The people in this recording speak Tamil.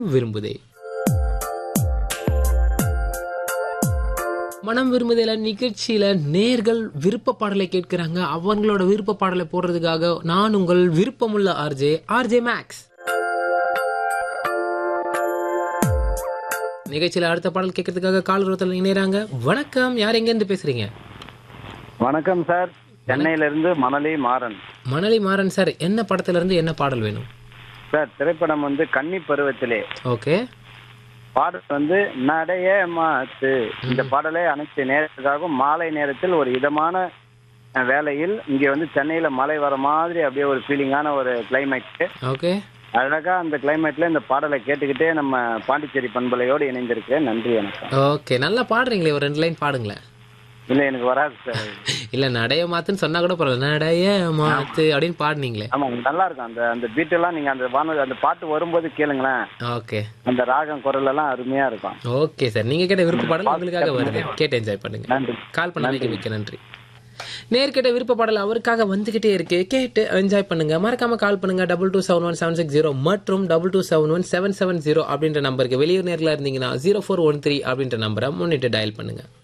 விரும்புதே மனம் விரும்புதேல நிகழ்ச்சியில நேர்கள் விருப்ப பாடலை கேட்கிறாங்க அவங்களோட விருப்ப பாடலை போடுறதுக்காக நான் உங்கள் விருப்பமுள்ள ஆர்ஜே ஆர்ஜே மேக்ஸ் நிகழ்ச்சியில அடுத்த பாடல் கேட்கறதுக்காக கால் ரோத்தல் இணையறாங்க வணக்கம் யார் எங்க இருந்து பேசுறீங்க வணக்கம் சார் சென்னையில இருந்து மணலி மாறன் மணலி மாறன் சார் என்ன படத்துல இருந்து என்ன பாடல் வேணும் சார் திரைப்படம் வந்து கன்னி பருவத்திலே ஓகே பாடல் வந்து நடைய மாத்து இந்த பாடலை அனைத்து நேரத்துக்காகவும் மாலை நேரத்தில் ஒரு இதமான அஹ், வேளையில் இங்க வந்து சென்னையில மழை வர மாதிரி அப்படியே ஒரு ஃபீலிங்கான ஒரு கிளைமேட் ஓகே அழகா அந்த கிளைமேட்ல இந்த பாடலை கேட்டுக்கிட்டே நம்ம பாண்டிச்சேரி பண்பலையோடு இணைந்திருக்கேன் நன்றி வணக்கம் ஓகே நல்லா பாடுறீங்களே ஒரு ரெண்டு லைன் பாடுங்களேன் இல்ல எனக்கு வராது சார் இல்ல நடைய மாத்துன்னு சொன்னா கூட பரவாயில்ல நடைய மாத்து அப்படின்னு பாடுனீங்களே ஆமா நல்லா இருக்கும் அந்த அந்த பீட் எல்லாம் நீங்க அந்த வானொலி அந்த பாட்டு வரும்போது கேளுங்களேன் ஓகே அந்த ராகம் குரல் எல்லாம் அருமையா இருக்கும் ஓகே சார் நீங்க கேட்ட விருப்ப பாடல் உங்களுக்காக வருது கேட்டு என்ஜாய் பண்ணுங்க நன்றி கால் பண்ண மிக்க நன்றி நேர்கிட்ட விருப்ப பாடல் அவருக்காக வந்துகிட்டே இருக்கு கேட்டு என்ஜாய் பண்ணுங்க மறக்காம கால் பண்ணுங்க double two seven one seven six zero மற்றும் double two seven one seven seven zero அப்படின்ற நம்பருக்கு வெளியூர் நேரில் இருந்தீங்கன்னா ஜீரோ ஃபோர் ஒன் த்ரீ அப்படின்ற நம்பரை முன்னிட்டு டயல் பண்ணுங்க